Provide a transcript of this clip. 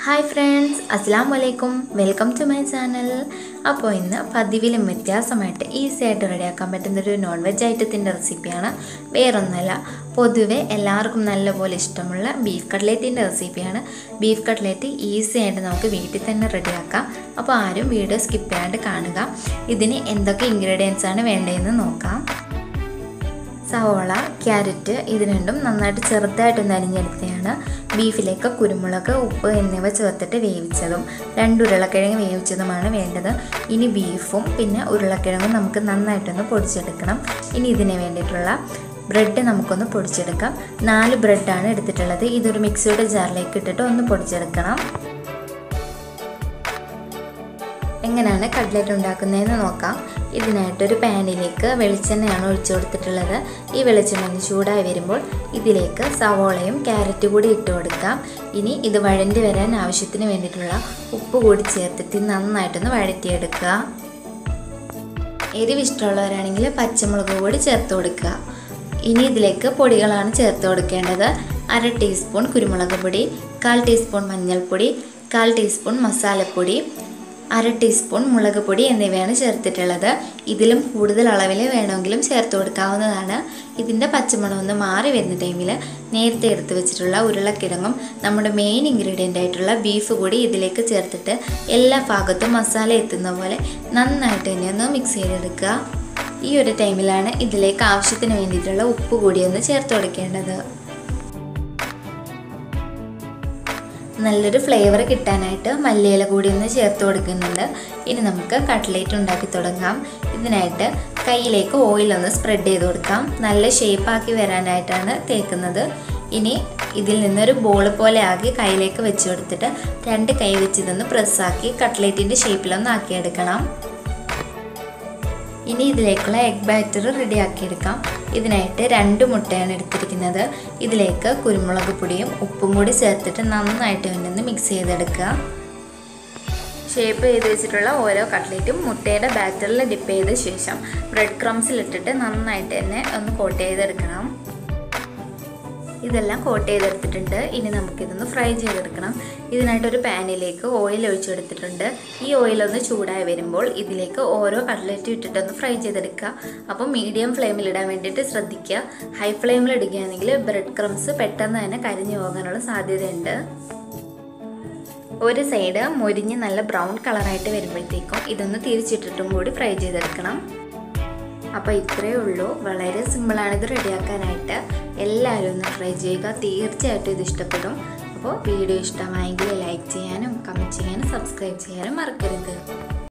hi friends അസ്സാം വലൈക്കും welcome to my channel അപ്പോൾ ഇന്ന് പതിവിലും വ്യത്യാസമായിട്ട് ഈസി ആയിട്ട് റെഡിയാക്കാൻ പറ്റുന്നൊരു നോൺ വെജ് ഐറ്റത്തിൻ്റെ റെസിപ്പിയാണ് വേറൊന്നുമല്ല പൊതുവെ എല്ലാവർക്കും നല്ലപോലെ ഇഷ്ടമുള്ള ബീഫ് കട്ട്ലേറ്റിൻ്റെ റെസിപ്പിയാണ് ബീഫ് കട്ട്ലേറ്റ് ഈസി ആയിട്ട് നമുക്ക് വീട്ടിൽ തന്നെ റെഡിയാക്കാം അപ്പോൾ ആരും വീഡിയോ സ്കിപ്പ് ചെയ്യാണ്ട് കാണുക ഇതിന് എന്തൊക്കെ ഇൻഗ്രീഡിയൻസ് ആണ് വേണ്ടതെന്ന് നോക്കാം സവോള ക്യാരറ്റ് ഇത് രണ്ടും നന്നായിട്ട് ചെറുതായിട്ടൊന്ന് അരിഞ്ഞെടുത്തതാണ് ബീഫിലേക്ക് കുരുമുളക് ഉപ്പ് എന്നിവ ചേർത്തിട്ട് വേവിച്ചതും രണ്ട് ഉരുളക്കിഴങ്ങ് വേവിച്ചതുമാണ് വേണ്ടത് ഇനി ബീഫും പിന്നെ ഉരുളക്കിഴങ്ങും നമുക്ക് നന്നായിട്ടൊന്ന് പൊടിച്ചെടുക്കണം ഇനി ഇതിന് വേണ്ടിയിട്ടുള്ള ബ്രെഡ് നമുക്കൊന്ന് പൊടിച്ചെടുക്കാം നാല് ബ്രെഡാണ് എടുത്തിട്ടുള്ളത് ഇതൊരു മിക്സിയുടെ ജാറിലേക്ക് ഇട്ടിട്ട് ഒന്ന് പൊടിച്ചെടുക്കണം എങ്ങനെയാണ് കട്ട്ലറ്റ് ഉണ്ടാക്കുന്നതെന്ന് നോക്കാം ഇതിനായിട്ടൊരു പാനിലേക്ക് വെളിച്ചെണ്ണയാണ് ഒഴിച്ചു കൊടുത്തിട്ടുള്ളത് ഈ വെളിച്ചെണ്ണ ഒന്ന് ചൂടായി വരുമ്പോൾ ഇതിലേക്ക് സവോളയും ക്യാരറ്റ് കൂടി ഇട്ട് കൊടുക്കാം ഇനി ഇത് വഴണ്ടി വരാൻ ആവശ്യത്തിന് വേണ്ടിയിട്ടുള്ള ഉപ്പ് കൂടി ചേർത്തിട്ട് നന്നായിട്ടൊന്ന് വഴറ്റിയെടുക്കുക എരിവ് ഇഷ്ടമുള്ളവരാണെങ്കിൽ പച്ചമുളക് കൂടി ചേർത്ത് കൊടുക്കുക ഇനി ഇതിലേക്ക് പൊടികളാണ് ചേർത്ത് കൊടുക്കേണ്ടത് അര ടീസ്പൂൺ കുരുമുളക് പൊടി കാൽ ടീസ്പൂൺ മഞ്ഞൾപ്പൊടി കാൽ ടീസ്പൂൺ മസാലപ്പൊടി അര ടീസ്പൂൺ മുളക് പൊടി എന്നിവയാണ് ചേർത്തിട്ടുള്ളത് ഇതിലും കൂടുതൽ അളവിൽ വേണമെങ്കിലും ചേർത്ത് കൊടുക്കാവുന്നതാണ് ഇതിൻ്റെ പച്ചമണം ഒന്ന് മാറി വരുന്ന ടൈമിൽ നേരത്തെ എടുത്ത് വെച്ചിട്ടുള്ള ഉരുളക്കിഴങ്ങും നമ്മുടെ മെയിൻ ഇൻഗ്രീഡിയൻ്റ് ആയിട്ടുള്ള ബീഫ് കൂടി ഇതിലേക്ക് ചേർത്തിട്ട് എല്ലാ ഭാഗത്തും മസാല എത്തുന്ന പോലെ നന്നായിട്ട് തന്നെ ഒന്ന് മിക്സ് ചെയ്തെടുക്കുക ഈ ഒരു ടൈമിലാണ് ഇതിലേക്ക് ആവശ്യത്തിന് വേണ്ടിയിട്ടുള്ള ഉപ്പ് കൂടി ഒന്ന് ചേർത്ത് കൊടുക്കേണ്ടത് നല്ലൊരു ഫ്ലേവർ കിട്ടാനായിട്ട് മല്ലിയില കൂടി ഒന്ന് ചേർത്ത് കൊടുക്കുന്നുണ്ട് ഇനി നമുക്ക് കട്ട്ലേറ്റ് ഉണ്ടാക്കി തുടങ്ങാം ഇതിനായിട്ട് കയ്യിലേക്ക് ഓയിലൊന്ന് സ്പ്രെഡ് ചെയ്ത് കൊടുക്കാം നല്ല ഷേപ്പാക്കി വരാനായിട്ടാണ് തേക്കുന്നത് ഇനി ഇതിൽ നിന്നൊരു ബോൾ പോലെ ആക്കി കയ്യിലേക്ക് വെച്ച് കൊടുത്തിട്ട് രണ്ട് കൈ വെച്ച് ഇതൊന്ന് പ്രസ്സാക്കി കട്ട്ലേറ്റിൻ്റെ ഷേപ്പിലൊന്ന് ആക്കിയെടുക്കണം ഇനി ഇതിലേക്കുള്ള എഗ് ബാറ്റർ റെഡിയാക്കിയെടുക്കാം ഇതിനായിട്ട് രണ്ട് മുട്ടയാണ് എടുത്തിരിക്കുന്നത് ഇതിലേക്ക് കുരുമുളക് പൊടിയും ഉപ്പും കൂടി ചേർത്തിട്ട് നന്നായിട്ട് ഒന്ന് മിക്സ് ചെയ്തെടുക്കുക ഷേപ്പ് ചെയ്ത് വെച്ചിട്ടുള്ള ഓരോ കട്ട്ലേറ്റും മുട്ടയുടെ ബാറ്ററിൽ ഡിപ്പ് ചെയ്ത ശേഷം ബ്രെഡ് ക്രംസിലിട്ടിട്ട് നന്നായിട്ട് തന്നെ ഒന്ന് കോട്ട് ചെയ്തെടുക്കണം ഇതെല്ലാം കോട്ട് ചെയ്തെടുത്തിട്ടുണ്ട് ഇനി നമുക്കിതൊന്ന് ഫ്രൈ ചെയ്തെടുക്കണം ഇതിനായിട്ടൊരു പാനിലേക്ക് ഓയിൽ ഒഴിച്ചെടുത്തിട്ടുണ്ട് ഈ ഓയിലൊന്ന് ചൂടായി വരുമ്പോൾ ഇതിലേക്ക് ഓരോ കട്ട്ലറ്റ് ഇട്ടിട്ടൊന്ന് ഫ്രൈ ചെയ്തെടുക്കുക അപ്പോൾ മീഡിയം ഫ്ലെയിമിൽ ഇടാൻ വേണ്ടിയിട്ട് ശ്രദ്ധിക്കുക ഹൈ ഫ്ലെയിമിൽ ഇടുകയാണെങ്കിൽ ബ്രെഡ് ക്രംസ് പെട്ടെന്ന് തന്നെ കരിഞ്ഞു പോകാനുള്ള സാധ്യതയുണ്ട് ഒരു സൈഡ് മൊരിഞ്ഞ് നല്ല ബ്രൗൺ കളറായിട്ട് വരുമ്പോഴത്തേക്കും ഇതൊന്ന് തിരിച്ചിട്ടിട്ടും കൂടി ഫ്രൈ ചെയ്തെടുക്കണം അപ്പോൾ ഇത്രയേ ഉള്ളൂ വളരെ സിമ്പിളാണ് ഇത് റെഡിയാക്കാനായിട്ട് എല്ലാവരും ഒന്ന് ട്രൈ ചെയ്യുക തീർച്ചയായിട്ടും ഇത് ഇഷ്ടപ്പെടും അപ്പോൾ വീഡിയോ ഇഷ്ടമായെങ്കിൽ ലൈക്ക് ചെയ്യാനും കമൻറ്റ് ചെയ്യാനും സബ്സ്ക്രൈബ് ചെയ്യാനും മറക്കരുത്